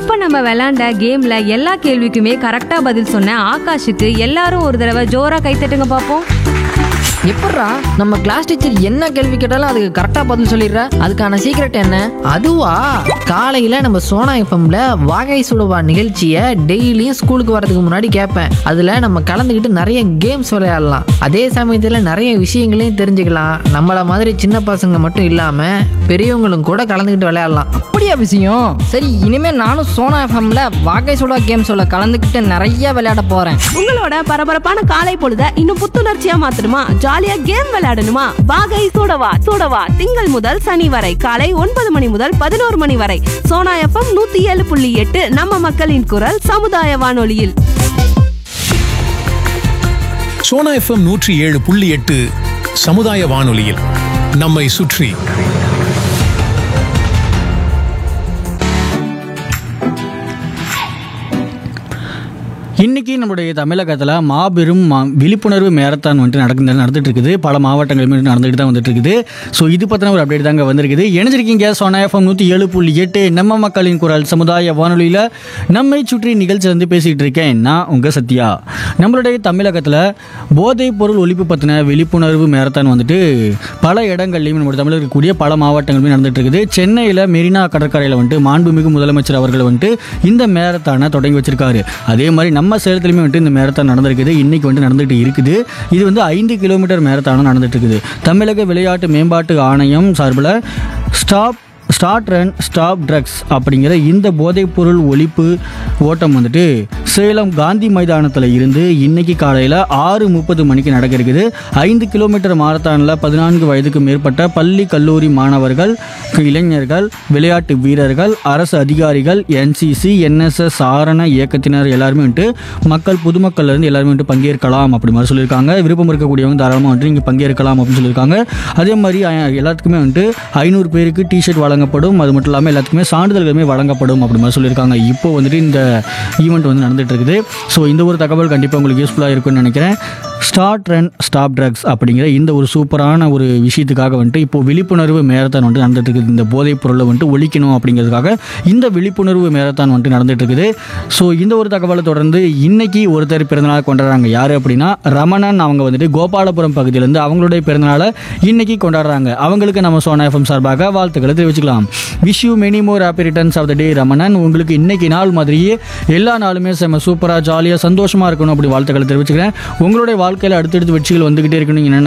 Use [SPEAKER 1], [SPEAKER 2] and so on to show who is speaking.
[SPEAKER 1] இப்ப நம்ம விளையாண்ட கேம்ல எல்லா கேள்விக்குமே கரெக்டா பதில் சொன்ன ஆகாஷுக்கு எல்லாரும் ஒரு தடவை ஜோரா கைத்தட்டுங்க பாப்போம்
[SPEAKER 2] எப்பட்றா நம்ம கிளாஸ் டீச்சர் என்ன கேள்வி கேட்டாலும் அதுக்கு கரெக்டாக பதில் சொல்லிடுற அதுக்கான சீக்ரெட் என்ன
[SPEAKER 3] அதுவா காலையில நம்ம சோனா எஃப்எம்ல வாகை சுடுவா நிகழ்ச்சியை டெய்லியும் ஸ்கூலுக்கு வரதுக்கு முன்னாடி கேட்பேன் அதுல நம்ம கலந்துக்கிட்டு நிறைய கேம்ஸ் விளையாடலாம் அதே சமயத்துல நிறைய விஷயங்களையும் தெரிஞ்சுக்கலாம் நம்மள மாதிரி சின்ன பசங்க மட்டும் இல்லாம பெரியவங்களும் கூட கலந்துக்கிட்டு விளையாடலாம்
[SPEAKER 2] அப்படியா விஷயம் சரி இனிமே நானும் சோனா எஃப்எம்ல வாகை சுடா கேம்ஸோட கலந்துக்கிட்டு நிறைய விளையாட போறேன்
[SPEAKER 4] உங்களோட பரபரப்பான காலை பொழுத இன்னும் புத்துணர்ச்சியா மாத்தணுமா ஜாலியா கேம் விளையாடணுமா வாகை சூடவா சூடவா திங்கள் முதல் சனி வரை காலை ஒன்பது மணி முதல் பதினோரு மணி வரை சோனா எஃப்எம் நூத்தி ஏழு புள்ளி எட்டு நம்ம மக்களின் குரல் சமுதாய வானொலியில்
[SPEAKER 5] சோனா எஃப்எம் நூற்றி ஏழு புள்ளி எட்டு சமுதாய வானொலியில் நம்மை சுற்றி
[SPEAKER 6] இன்னைக்கு நம்முடைய தமிழகத்தில் மாபெரும் மா- விழிப்புணர்வு மேரத்தான் வந்துட்டு நடந்து நடந்துட்டு இருக்குது பல மாவட்டங்களுமே நடந்துட்டு தான் வந்துட்டு இருக்குது ஸோ இது பற்றின ஒரு அப்டேட் தாங்க வந்திருக்குது இணைஞ்சிருக்கீங்க சோனா எஃப்எம் நூற்றி ஏழு புள்ளி எட்டு நம்ம மக்களின் குரல் சமுதாய வானொலியில் நம்மை சுற்றி நிகழ்ச்சி வந்து பேசிகிட்டு இருக்கேன் நான் உங்கள் சத்யா நம்மளுடைய தமிழகத்தில் போதைப் பொருள் ஒழிப்பு பற்றின விழிப்புணர்வு மேரத்தான் வந்துட்டு பல இடங்கள்லையும் நம்மளுடைய தமிழக இருக்கக்கூடிய பல மாவட்டங்களுமே நடந்துட்டு இருக்குது சென்னையில் மெரினா கடற்கரையில் வந்துட்டு மாண்புமிகு முதலமைச்சர் அவர்கள் வந்துட்டு இந்த மேரத்தானை தொடங்கி வச்சிருக்காரு அதே மாதிரி நம்ம சேலத்துலையுமே வந்துட்டு இந்த மேரத்தான் நடந்திருக்குது இன்னைக்கு வந்துட்டு நடந்துகிட்டு இருக்குது இது வந்து ஐந்து கிலோமீட்டர் மேரத்தானும் நடந்துட்டு இருக்குது தமிழக விளையாட்டு மேம்பாட்டு ஆணையம் சார்பில் stop start run stop drugs அப்படிங்கிற இந்த போதைப்பொருள் ஒழிப்பு ஓட்டம் வந்துட்டு சேலம் காந்தி மைதானத்தில் இருந்து இன்னைக்கு காலையில் ஆறு முப்பது மணிக்கு நடக்க இருக்குது ஐந்து கிலோமீட்டர் மாரத்தானில் பதினான்கு வயதுக்கு மேற்பட்ட பள்ளி கல்லூரி மாணவர்கள் இளைஞர்கள் விளையாட்டு வீரர்கள் அரசு அதிகாரிகள் என்சிசி என்எஸ்எஸ் சாரண இயக்கத்தினர் எல்லாருமே வந்துட்டு மக்கள் பொதுமக்கள்ல இருந்து எல்லாருமே வந்துட்டு பங்கேற்கலாம் அப்படி மாதிரி சொல்லியிருக்காங்க விருப்பம் இருக்கக்கூடியவங்க தாராளமாக வந்துட்டு இங்கே பங்கேற்கலாம் அப்படின்னு சொல்லியிருக்காங்க அதே மாதிரி அஹ், எல்லாத்துக்குமே வந்துட்டு ஐநூறு பேருக்கு டிஷர்ட் வழங்கப்படும் அது மட்டும் இல்லாமல் எல்லாத்துக்குமே சான்றிதழ்களுமே வழங்கப்படும் அப்படி மாதிரி சொல்லியிருக்காங்க இப்போ வந்துட்டு இந்த ஈவெண்ட் வந்து நடந்துட்டு இருக்குது ஸோ இந்த ஒரு தகவல் கண்டிப்பாக உங்களுக்கு யூஸ்ஃபுல்லாக இருக்கும்னு நினைக்கிறேன் ஸ்டார்ட் ரன் ஸ்டாப் ட்ரக்ஸ் அப்படிங்கிற இந்த ஒரு சூப்பரான ஒரு விஷயத்துக்காக வந்துட்டு இப்போ விழிப்புணர்வு மேரத்தான் வந்துட்டு நடந்துட்டு இருக்குது இந்த போதைப் பொருளை வந்துட்டு ஒழிக்கணும் அப்படிங்கிறதுக்காக இந்த விழிப்புணர்வு மேரத்தான் வந்துட்டு நடந்துட்டு இருக்குது ஸோ இந்த ஒரு தகவலை தொடர்ந்து இன்னைக்கு ஒருத்தர் பிறந்தநாள் கொண்டாடுறாங்க யார் அப்படின்னா ரமணன் அவங்க வந்துட்டு கோபாலபுரம் பகுதியிலேருந்து அவங்களுடைய பிறந்தநாளை இன்னைக்கு கொண்டாடுறாங்க அவங்களுக்கு நம்ம சோனா எஃப்எம் சார்பாக வாழ்த்துக்களை தெரிவிச்சுக்கலாம் wish you many more happy returns of the day Ramanan உங்களுக்கு இன்னைக்கு நாள் மாதிரியே எல்லா நாளுமே செம்ம சூப்பராக ஜாலியாக சந்தோஷமாக இருக்கணும் அப்படி வாழ்த்துக்களை தெரிவிச்சுக்கிறேன் உங்களுடைய வாழ்க்கையில் அடுத்தடுத்து வெற்றிகள் வந்துகிட்டே இருக்கணும் நீங்கள்